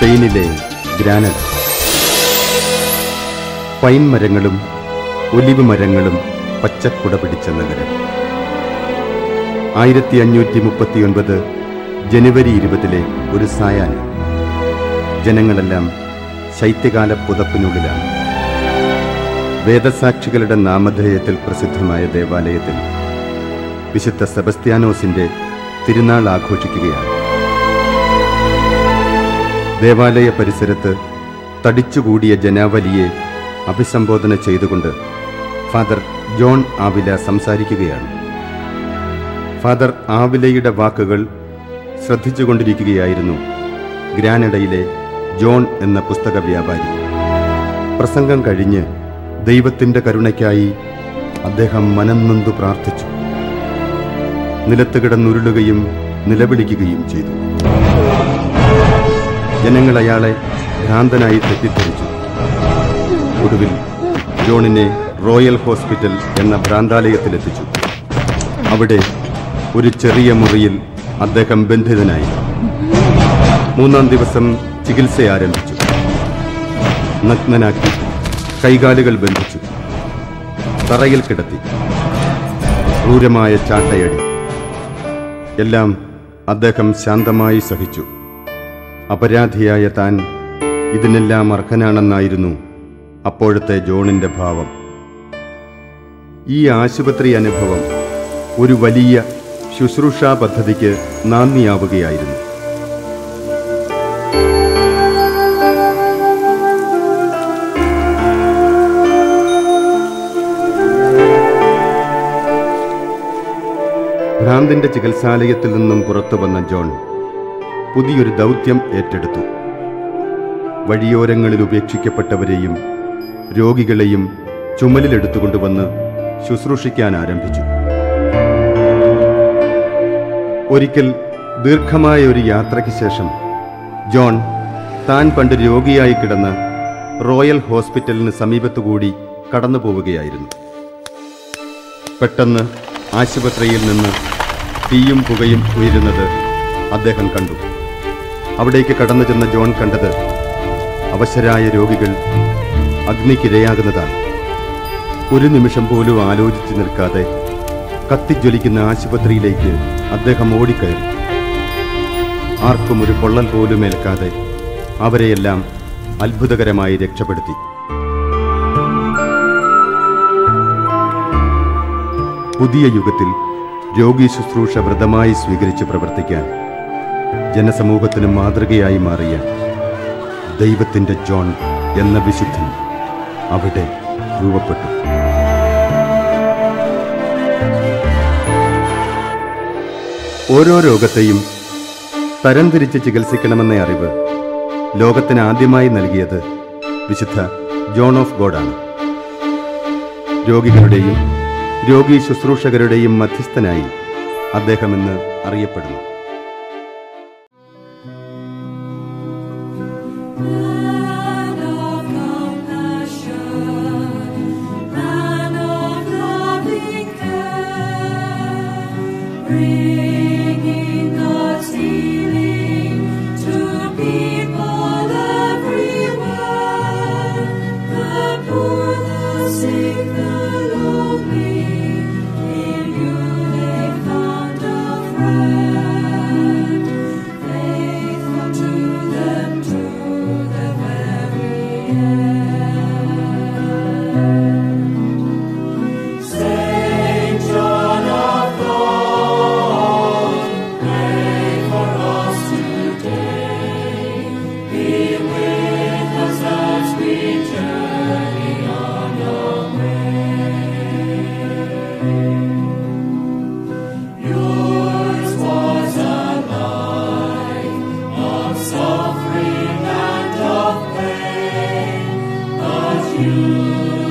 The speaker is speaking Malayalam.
സ്പെയിനിലെ ഗ്രാനഡ പൈൻ മരങ്ങളും ഒലിവ് മരങ്ങളും പച്ചക്കുട പിടിച്ച നഗരം ആയിരത്തി അഞ്ഞൂറ്റി മുപ്പത്തിയൊൻപത് ജനുവരി ഇരുപതിലെ ഒരു സായാഹ്നം ജനങ്ങളെല്ലാം ശൈത്യകാല പുതപ്പിനുള്ളിലാണ് വേദസാക്ഷികളുടെ നാമധേയത്തിൽ പ്രസിദ്ധമായ ദേവാലയത്തിൽ വിശുദ്ധ സെബസ്ത്യാനോസിന്റെ തിരുനാൾ ആഘോഷിക്കുകയാണ് ദേവാലയ പരിസരത്ത് തടിച്ചുകൂടിയ ജനാവലിയെ അഭിസംബോധന ചെയ്തുകൊണ്ട് ഫാദർ ജോൺ ആവില സംസാരിക്കുകയാണ് ഫാദർ ആവിലയുടെ വാക്കുകൾ ശ്രദ്ധിച്ചുകൊണ്ടിരിക്കുകയായിരുന്നു ഗ്രാനഡയിലെ ജോൺ എന്ന പുസ്തക വ്യാപാരി പ്രസംഗം കഴിഞ്ഞ് ദൈവത്തിന്റെ കരുണയ്ക്കായി അദ്ദേഹം മനംനൊന്തു പ്രാർത്ഥിച്ചു നിലത്ത് കിടന്നുരുളുകയും നിലവിളിക്കുകയും ചെയ്തു ജനങ്ങൾ അയാളെ ഭ്രാന്തനായി തെറ്റിദ്ധരിച്ചു ഒടുവിൽ ജോണിനെ റോയൽ ഹോസ്പിറ്റൽ എന്ന ഭ്രാന്താലയത്തിലെത്തിച്ചു അവിടെ ഒരു ചെറിയ മുറിയിൽ അദ്ദേഹം ബന്ധിതനായി മൂന്നാം ദിവസം ചികിത്സ ആരംഭിച്ചു നഗ്നനാക്കി കൈകാലുകൾ ബന്ധിച്ചു തറയിൽ കിടത്തി ക്രൂരമായ ചാട്ടയടി എല്ലാം അദ്ദേഹം ശാന്തമായി സഹിച്ചു അപരാധിയായ താൻ ഇതിനെല്ലാം അർഹനാണെന്നായിരുന്നു അപ്പോഴത്തെ ജോണിന്റെ ഭാവം ഈ ആശുപത്രി അനുഭവം ഒരു വലിയ ശുശ്രൂഷാ പദ്ധതിക്ക് നാന്ദിയാവുകയായിരുന്നു ഭ്രാന്തിന്റെ ചികിത്സാലയത്തിൽ നിന്നും പുറത്തു വന്ന ജോൺ പുതിയൊരു ദൗത്യം ഏറ്റെടുത്തു വഴിയോരങ്ങളിൽ ഉപേക്ഷിക്കപ്പെട്ടവരെയും രോഗികളെയും ചുമലിലെടുത്തുകൊണ്ടുവന്ന് ശുശ്രൂഷിക്കാൻ ആരംഭിച്ചു ഒരിക്കൽ ദീർഘമായ ഒരു യാത്രയ്ക്ക് ശേഷം ജോൺ താൻ പണ്ട് രോഗിയായി കിടന്ന റോയൽ ഹോസ്പിറ്റലിന് സമീപത്തുകൂടി കടന്നു പോവുകയായിരുന്നു പെട്ടെന്ന് ആശുപത്രിയിൽ നിന്ന് തീയും പുകയും ഉയരുന്നത് അദ്ദേഹം കണ്ടു അവിടേക്ക് കടന്നു ചെന്ന ജോൺ കണ്ടത് അവശരായ രോഗികൾ അഗ്നിക്കിരയാകുന്നതാണ് ഒരു നിമിഷം പോലും ആലോചിച്ചു നിൽക്കാതെ കത്തിജ്വലിക്കുന്ന ആശുപത്രിയിലേക്ക് അദ്ദേഹം ഓടിക്കയറി ആർക്കും ഒരു പൊള്ളൽ പോലും ഏൽക്കാതെ അവരെയെല്ലാം അത്ഭുതകരമായി രക്ഷപ്പെടുത്തി പുതിയ യുഗത്തിൽ രോഗി ശുശ്രൂഷ വ്രതമായി സ്വീകരിച്ച് പ്രവർത്തിക്കാൻ ജനസമൂഹത്തിന് മാതൃകയായി മാറിയ ദൈവത്തിന്റെ ജോൺ എന്ന വിശുദ്ധൻ അവിടെ രൂപപ്പെട്ടു ഓരോ രോഗത്തെയും തരംതിരിച്ച് ചികിത്സിക്കണമെന്ന അറിവ് ലോകത്തിന് ആദ്യമായി നൽകിയത് വിശുദ്ധ ജോൺ ഓഫ് ഗോഡാണ് രോഗികളുടെയും രോഗി ശുശ്രൂഷകരുടെയും മധ്യസ്ഥനായി അദ്ദേഹം ഇന്ന് അറിയപ്പെടുന്നു Man of compassion, man of loving care, bringing God's healing to people everywhere. The poor, the sick, the lonely, in you they found a friend. Faithful to them to the very end. Saint John of God, pray for us today. Be with us as we journey on our way. Yours was a life of suffering and of pain, but you